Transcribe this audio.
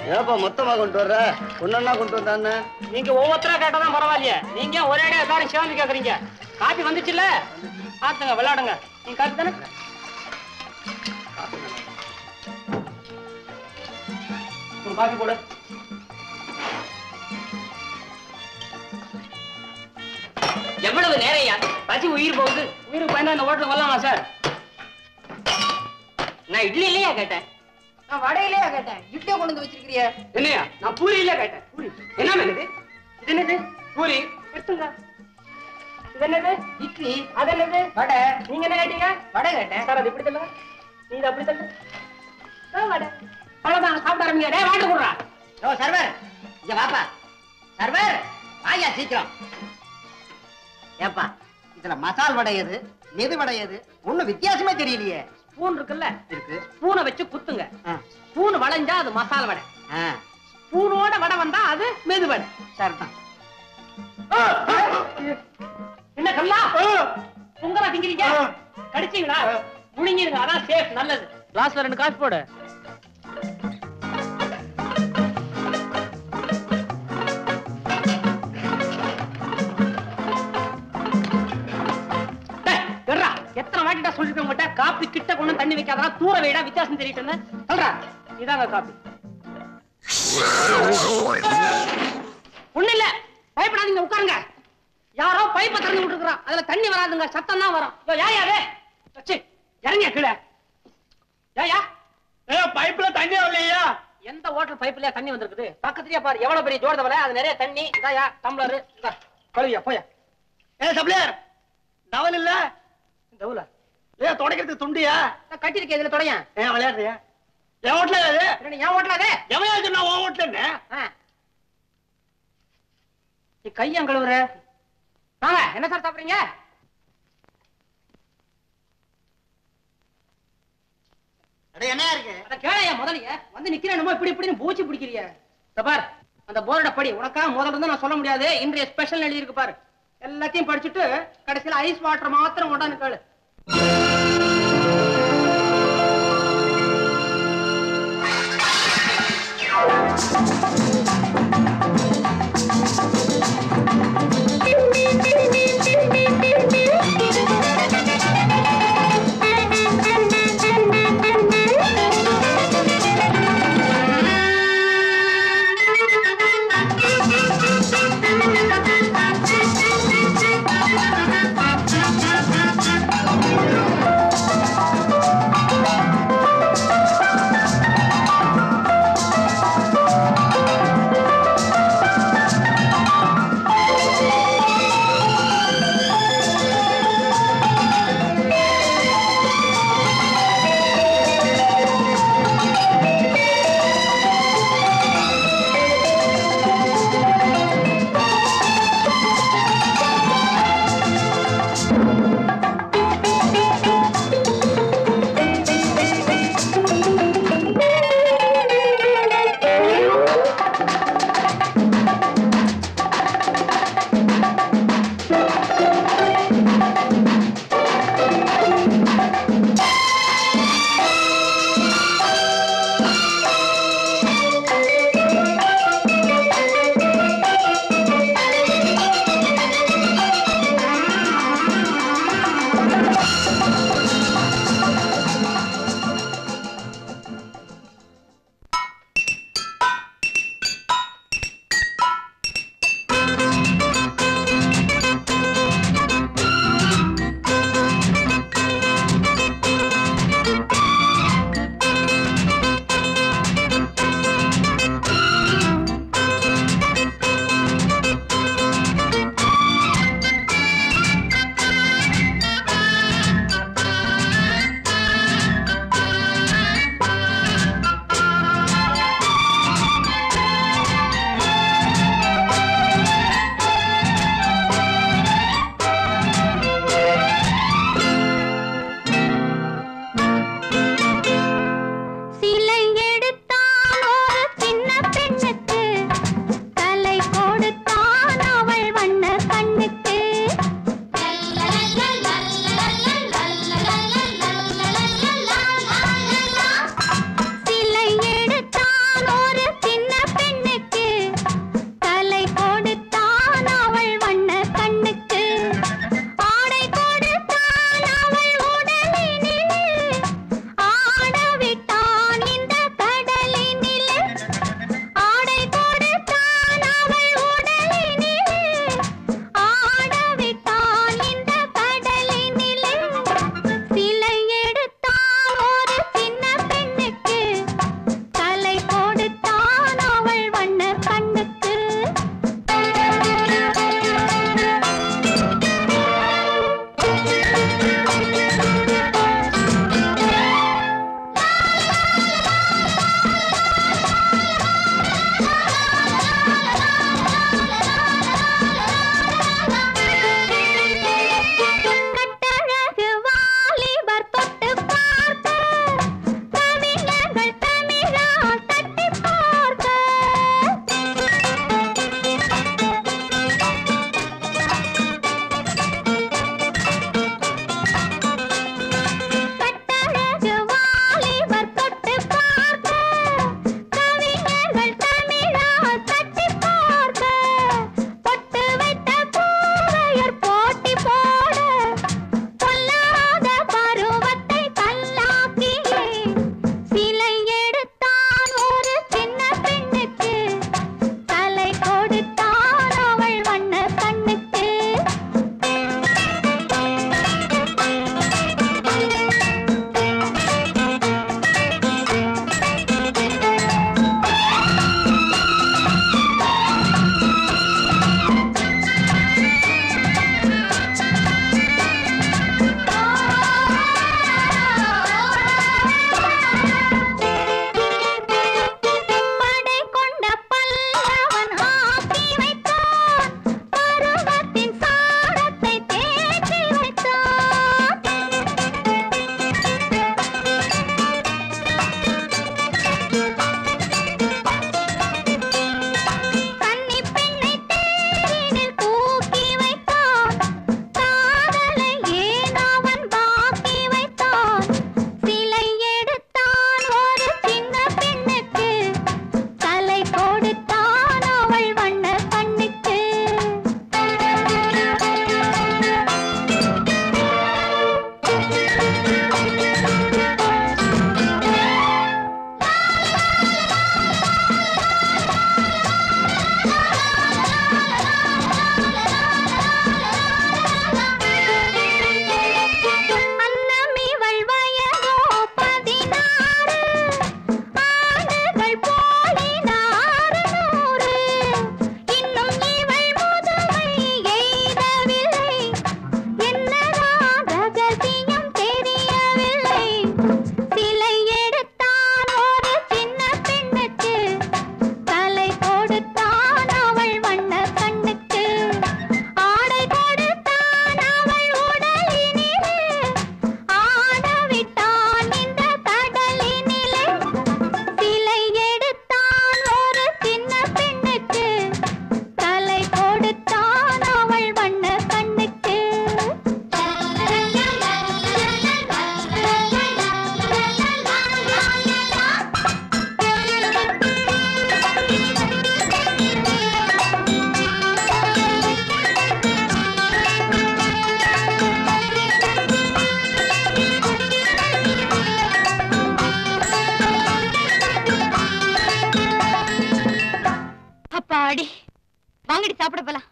ஏப்பா மொத்தமா கொண்டு வர்ற ஒன்னொன்னா கொண்டு வந்தானே நீங்க ஒவ்வொருத்தரா கேட்டாதான் பரவாயில்லையே நீங்க ஒரே அடியா எல்லாரும் சேர்ந்து கேக்குறீங்க காப்பி வந்துச்சுல்ல பாத்துங்க விளையாடுங்க நீங்க காப்பி தானே உங்க காப்பி போடு எவ்வளவு நேரையா பசி உயிர் போகுது உயிருக்கு பயந்தா இந்த ஹோட்டலுக்கு வரலாமா சார் நான் இட்லி இல்லையா கேட்டேன் நான் வடையிலேயே கேட்டேன் இட்லியை கொண்டு வந்து வச்சிருக்கிறிய என்னையா நான் பூரி இல்ல கேட்டேன் பூரி என்ன என்னது இது என்னது பூரி எடுத்துங்க இது என்னது இட்லி அது என்னது வடை நீங்க என்ன கேட்டீங்க வடை கேட்டேன் சார் அது இப்படி தள்ளுங்க நீ இது அப்படி தள்ளு ஆ, வடை அவ்வளவுதான் சாப்பிட ஆரம்பிங்க டேய் வாட்டு குடுறா ஓ சர்வர் இங்க வாப்பா சர்வர் வாயா சீக்கிரம் ஏப்பா இதுல மசால் வடை எது மெது வடை எது ஒண்ணும் வித்தியாசமே தெரியலையே ஸ்பூன் இருக்குல்ல இருக்கு ஸ்பூனை வச்சு குத்துங்க ஆ, ஸ்பூன் வளைஞ்சா அது மசால் வடை ஆ, ஸ்பூனோட வடை வந்தா அது மெது வடை சரிதான் என்ன கல்லா உங்களா திங்கிறீங்க கடிச்சீங்களா முழுங்கிருங்க அதான் சேஃப் நல்லது கிளாஸ்ல ரெண்டு காசு போடு டேய், எட்ரா, எத்தனை வாட்டிட்டா சொல்லிருக்கேன் உங்ககிட்ட காப்பி கிட்ட கொண்டு வந்து தண்ணி வைக்காதடா தூர வைடா வித்தியாசம் தெரியிட்டு சொல்றா இதாங்க காப்பி ஒண்ணு இல்ல பயப்படாதீங்க உட்காருங்க யாரோ பைப்பை திறந்து விட்டுருக்கான் அதுல தண்ணி வராதுங்க சத்தம் தான் வரும் யோ, யார் யாரு சச்சி இறங்க கீழே ஏயா பைப்ல தண்ணி வரலையா எந்த ஓட்டல் பைப்லயா தண்ணி வந்திருக்குது பக்கத்துலயே பாரு எவ்வளவு பெரிய ஜோர் தவளை அது நிறைய தண்ணி இதாயா டம்ளர் இந்தா கழுவியா போயா ஏ சப்ளையர் டவல் இல்ல தவுல ஏ தொடக்கிறதுக்கு துண்டியா கட்டிருக்கே இதுல தொடையன் ஏன் விளையாடுறியா என் வீட்டுல அது ஏன் ஓட்டல அதே எவையா சொன்னா உன் வீட்டுல ஆ. நீ கையன் கழுவுற வாங்க என்ன சார் சாப்பிடுறீங்க அட என்ன இருக்கு அத கேளையா முதலைய வந்து நிக்கிறேன் இப்படி இப்படின்னு பூச்சி பிடிக்கிறிய இந்த பார் அந்த போர்ட படி உனக்கா முதல்ல இருந்து நான் சொல்ல முடியாது இன்றைய ஸ்பெஷல் எழுதி இருக்கு பாரு எல்லாத்தையும் படிச்சுட்டு கடைசியில ஐஸ் வாட்டர் மாத்திரம் கொண்டாந்து கேளு Thank you. அப்பாடி வாங்கடி சாப்பிட போலாம்